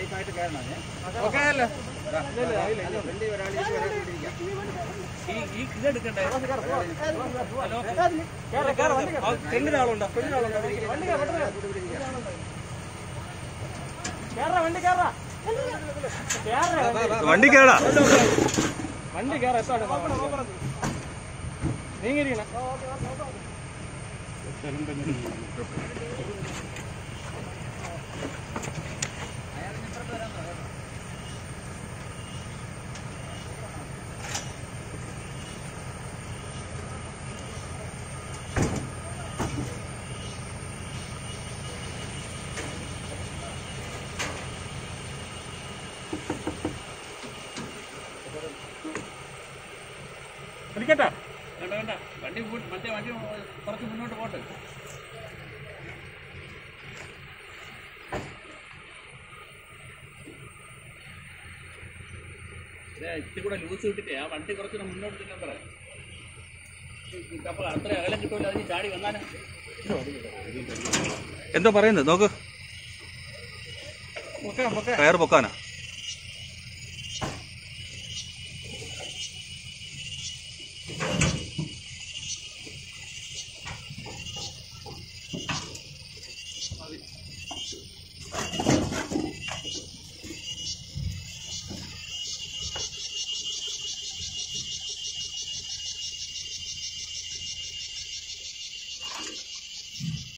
സേഫായിട്ട് കയറണം ഓക്കെ അല്ലേ ഈ ഈ ഇതെടുക്കണ്ടേ തെങ്ങിനാളുണ്ടോ തെങ്ങിനാളുണ്ടോ കേറാ വണ്ടി കേറാ വണ്ടി കേടാ വണ്ടി കേറാ എത്താണ് നീങ്ങിരിക്കണ വിളിക്കട്ടാ വേണ്ട വേണ്ട വണ്ടി പോ- മറ്റേ വണ്ടി കുറച്ച് മുന്നോട്ട് പോട്ടെ ഇതേ ഇത്തിരി കൂടെ ലൂസ് കിട്ടിട്ടേ ആ വണ്ടി കുറച്ചുകൂടെ മുന്നോട്ട് ചെല്ലാൻ പറയാം അപ്പൊ അത്ര അകലം കിട്ടുമല്ലോ അതിന് ചാടി വന്നാലും എന്തോ പറയുന്നത് നോക്ക് പൊക്കാം പൊക്കാം കയറ് പൊക്കാനാ